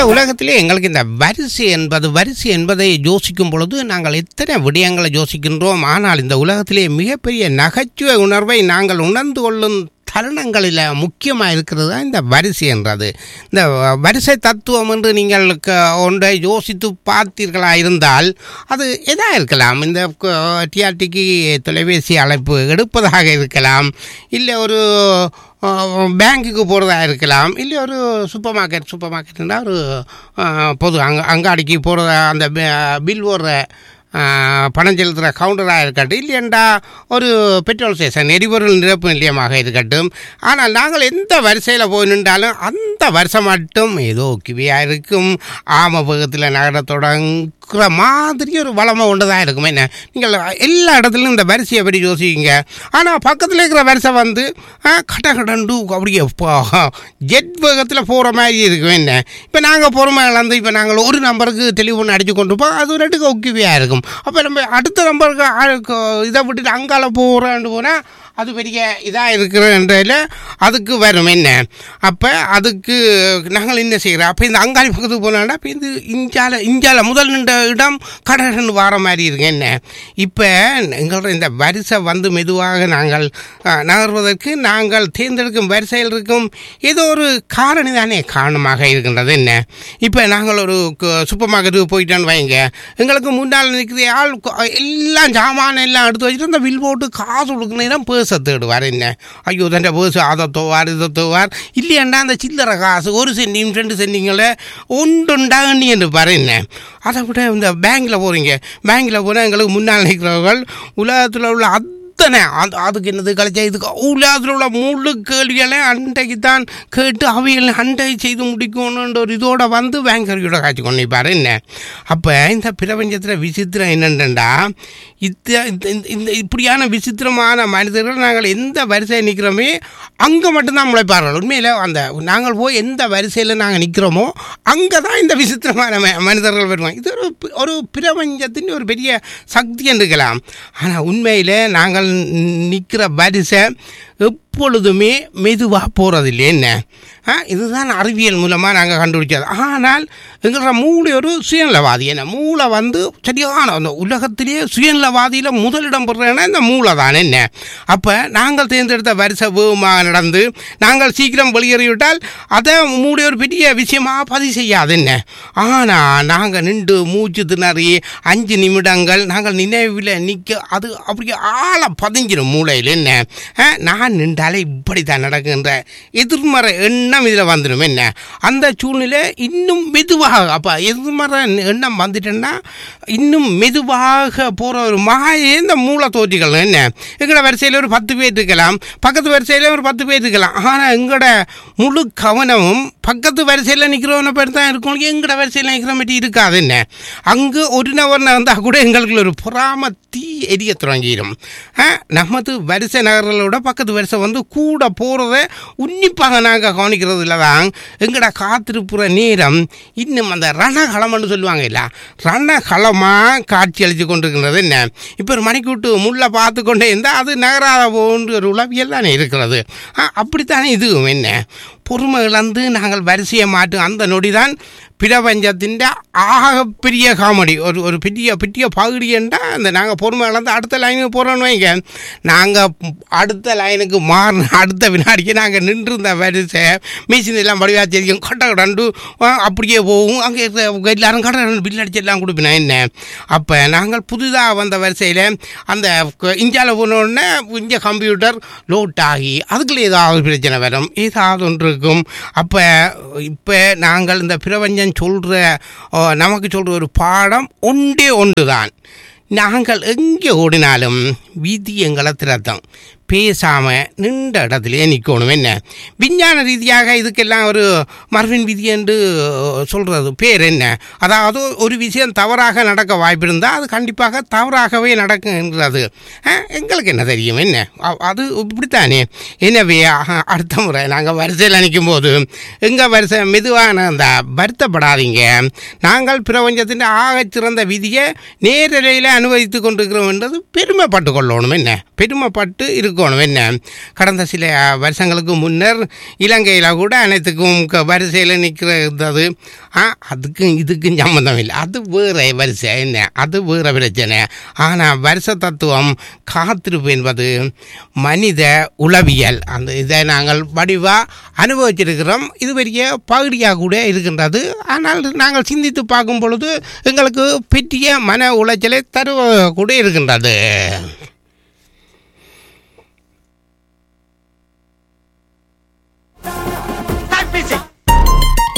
உலகத்திலே எங்களுக்கு இந்த வரிசை என்பது வரிசை என்பதை யோசிக்கும் பொழுது நாங்கள் எத்தனை விடயங்களை யோசிக்கின்றோம் ஆனால் இந்த உலகத்திலே மிகப்பெரிய நகைச்சுவை உணர்வை நாங்கள் உணர்ந்து கொள்ளும் தருணங்களில் முக்கியமாக இருக்கிறது தான் இந்த வரிசை என்றது இந்த வரிசை தத்துவம் என்று நீங்கள் க- ஒன்றை யோசித்து பார்த்தீர்களா இருந்தால் அது எதாக இருக்கலாம் இந்த டிஆர்டிக்கு தொலைபேசி அழைப்பு எடுப்பதாக இருக்கலாம் இல்லை ஒரு அஹ், பேங்க்குக்கு போகிறதா இருக்கலாம் இல்லை ஒரு சூப்பர் மார்க்கெட் சூப்பர் மார்க்கெட்னா ஒரு அஹ், பொது அங்க அங்காடிக்கு போகிறதா அந்த பில் போடுற அஹ், பணம் செலுத்துகிற கவுண்டராக இருக்கட்டும் இல்லையண்டா ஒரு பெட்ரோல் ஸ்டேஷன் எரிபொருள் நிரப்பு நிலையமாக இருக்கட்டும் ஆனால் நாங்கள் எந்த வரிசையில் போய் நின்றாலும் அந்த வருஷம் மட்டும் ஏதோ கிவியாக இருக்கும் ஆமபகத்தில் நகர தொடங்குற மாதிரி ஒரு வளமை கொண்டு தான் இருக்கும் என்ன நீங்கள் எல்லா இடத்துலையும் இந்த வரிசையை பற்றி யோசிங்க ஆனால் பக்கத்தில் இருக்கிற வரிசை வந்து ஆ, கட கடண்டு அப்படியே ப- ஜெட் வேகத்தில் போகிற மாதிரி இருக்கும் என்ன இப்போ நாங்கள் பொறுமை இழந்து இப்போ நாங்கள் ஒரு நம்பருக்கு டெலிஃபோன் அடித்து கொண்டு போய் அது ரெண்டுக்கு ஒக்கிவியாக இருக்கும் அப்போ நம்ம அடுத்த நம்பருக்கு ஆளுக்கு இதை விட்டுட்டு அங்கால போகிறேன்னு போனால் அது பெரிய இதாக இருக்கிறன்றதில் அதுக்கு வரும் என்ன அப்போ அதுக்கு நாங்கள் என்ன செய்கிறோம் அப்போ இந்த அங்காளி பக்கத்துக்கு போனாண்டா இப்போ இந்த இஞ்சால இஞ்சால முதல் நின்ற இடம் கடன்னு வர மாதிரி இருக்கு என்ன இப்போ எங்களோட இந்த வரிசை வந்து மெதுவாக நாங்கள் அஹ், நகர்வதற்கு நாங்கள் தேர்ந்தெடுக்கும் வரிசையில் இருக்கும் ஏதோ ஒரு காரணி தானே காரணமாக இருக்கின்றது என்ன இப்போ நாங்கள் ஒரு கு- சூப்பர் மார்க்கெட்டுக்கு போயிட்டோன்னு வைங்க எங்களுக்கு முன்னால் நிற்கிற ஆள் கு- எல்லாம் சாமான் எல்லாம் எடுத்து வச்சுட்டு அந்த வில் போட்டு காசு கொடுக்கணும் பேச தேடுவார் என்ன ஐயோ தண்டை பேசு அதை தோவார் இதை தோவார் இல்லையாண்டா அந்த சில்லறை காசு ஒரு சென்டிங் ரெண்டு சென்டிங்களை ஒன்றுண்டாக என்று பாரு என்ன அதை விட இந்த பேங்க்கில் போகிறீங்க பேங்க்கில் போனால் எங்களுக்கு முன்னால் நிற்கிறவர்கள் உலகத்தில் உள்ள அத்தனை அது அதுக்கு என்னது கழிச்சா இதுக்கு உலகத்தில் உள்ள முழு கேள்விகளை அண்டைக்கு தான் கேட்டு அவைகளை அண்டை செய்து முடிக்கணுன்ற ஒரு இதோட வந்து பேங்கரியோட காட்சி கொண்டு நிற்பாரு என்ன அப்போ இந்த பிரபஞ்சத்தில் விசித்திரம் என்னென்னா இத்த இந்த- இந்த- இந்த இப்படியான விசித்திரமான மனிதர்கள் நாங்கள் எந்த வரிசையில் நிற்கிறோமே அங்கே மட்டும்தான் முளைப்பார்கள் உண்மையில் அந்த நாங்கள் போய் எந்த வரிசையில் நாங்கள் நிற்கிறோமோ அங்கே தான் இந்த விசித்திரமான ம- மனிதர்கள் வருவாங்க இது ஒரு பி- ஒரு பிரபஞ்சத்தின் ஒரு பெரிய சக்தி என்று இருக்கலாம் ஆனால் உண்மையில் நாங்கள் நிற்கிற வரிசை எப்பொழுதுமே மெதுவாக போகிறதில்லை என்ன ஆ, இதுதான் அறிவியல் மூலமாக நாங்கள் கண்டுபிடிச்சது ஆனால் எங்களோட மூளை ஒரு சுயநலவாதி என்ன மூளை வந்து சரியான அந்த உலகத்திலேயே சுயநலவாதியில் முதலிடம் பெறுறேன்னா இந்த மூளை தான் என்ன அப்போ நாங்கள் தேர்ந்தெடுத்த வரிசை வேகமாக நடந்து நாங்கள் சீக்கிரம் வெளியேறிவிட்டால் அதை மூளை ஒரு பெரிய விஷயமாக பதிவு செய்யாது என்ன ஆனால் நாங்கள் நின்று மூச்சு திணறி அஞ்சு நிமிடங்கள் நாங்கள் நினைவில் நிற்க அது அப்படியே ஆழ பதிஞ்சிடும் மூளையில் என்ன ஆ, நான் நின்றாலே இப்படி தான் நடக்குன்ற எதிர்மறை எண்ணம் இதில் வந்துடும் என்ன அந்த சூழ்நிலை இன்னும் மெதுவாக அப்போ எதிர்மறை எண்ணம் வந்துட்டேன்னா இன்னும் மெதுவாக போகிற ஒரு மாயே இந்த மூளை தோற்றிகள் என்ன எங்களோட வரிசையில் ஒரு பத்து பேர் இருக்கலாம் பக்கத்து வரிசையில் ஒரு பத்து பேர் இருக்கலாம் ஆனால் எங்களோட முழு கவனமும் பக்கத்து வரிசையில் நிற்கிறவனை பேர் தான் இருக்கும் எங்களோட வரிசையில் நிற்கிற மாதிரி இருக்காது என்ன அங்கே ஒரு நபர் இருந்தால் கூட எங்களுக்கு ஒரு பொறாம தீ எரிய தொடங்கிடும் ஆ, நமது வரிசை நகர்களோட பக்கத்து வரிசை வந்து கூட போகிறத உன்னிப்பாக நாங்கள் கவனிக்கிறதுல தான் எங்கட காத்திருப்புற நேரம் இன்னும் அந்த ரணகளம்னு சொல்லுவாங்க இல்ல ரணகளமாக காட்சி அளித்து கொண்டிருக்கின்றது என்ன இப்போ ஒரு மணிக்கு விட்டு முள்ள பார்த்து கொண்டே இருந்தால் அது நகராத போன்ற ஒரு உளவியல் தானே இருக்கிறது ஆ, அப்படித்தானே இதுவும் என்ன பொறுமை இழந்து நாங்கள் வரிசையை மாட்டும் அந்த நொடி தான் பிரபஞ்சத்தின் ஆகப்பெரிய காமெடி ஒரு ஒரு பெரிய பெரிய பகுதி என்றால் அந்த நாங்கள் பொறுமை இழந்து அடுத்த லைனுக்கு போகிறோன்னு வைங்க நாங்கள் அடுத்த லைனுக்கு மாறின அடுத்த வினாடிக்கு நாங்கள் நின்றுருந்த வரிசை மிஷின் எல்லாம் வடிவா தெரியும் கட்ட கடண்டு ஆ, அப்படியே போகும் அங்கே இருக்கிற எல்லாரும் கட்ட கடந்து பில் அடிச்சு எல்லாம் கொடுப்பினா என்ன அப்போ நாங்கள் புதிதாக வந்த வரிசையில் அந்த இந்தியாவில் போனோடனே இங்கே கம்ப்யூட்டர் லோட் ஆகி அதுக்குள்ள ஏதாவது பிரச்சனை வரும் ஏதாவது ஒன்று இருக்கும் அப்போ இப்போ நாங்கள் இந்த பிரபஞ்சம் சொல்கிற நமக்கு சொல்கிற ஒரு பாடம் ஒன்றே ஒன்று தான் நாங்கள் எங்கே ஓடினாலும் விதி எங்களை திறத்தம் பேசாமல் நின்ற இடத்துலையே நிற்கணும் என்ன விஞ்ஞான ரீதியாக இதுக்கெல்லாம் ஒரு மரபின் விதி என்று சொல்கிறது பேர் என்ன அதாவது ஒரு விஷயம் தவறாக நடக்க வாய்ப்பு இருந்தால் அது கண்டிப்பாக தவறாகவே நடக்குங்கிறது அஹ், எங்களுக்கு என்ன தெரியும் என்ன அ- அது இப்படித்தானே எனவே அஹ், அடுத்த முறை நாங்கள் வரிசையில் நிற்கும் போது எங்கள் வரிசை மெதுவான அந்த வருத்தப்படாதீங்க நாங்கள் பிரபஞ்சத்தின் ஆகச் சிறந்த விதியை நேரலையில் அனுபவித்து கொண்டிருக்கிறோம் என்றது பெருமைப்பட்டு கொள்ளணும் என்ன பெருமைப்பட்டு இருக்கணும் இருக்கணும் என்ன கடந்த சில வருஷங்களுக்கு முன்னர் இலங்கையில் கூட அனைத்துக்கும் க- வரிசையில் நிற்கிறது ஆ அதுக்கும் இதுக்கும் சம்மந்தம் இல்லை அது வேற வரிசை என்ன அது வேற பிரச்சனை ஆனால் வருஷ தத்துவம் காத்திருப்பு என்பது மனித உளவியல் அந்த இதை நாங்கள் வடிவாக அனுபவிச்சிருக்கிறோம் இது பெரிய பகுதியாக கூட இருக்கின்றது ஆனால் நாங்கள் சிந்தித்து பார்க்கும் பொழுது எங்களுக்கு பெரிய மன உளைச்சலை தருவ கூட இருக்கின்றது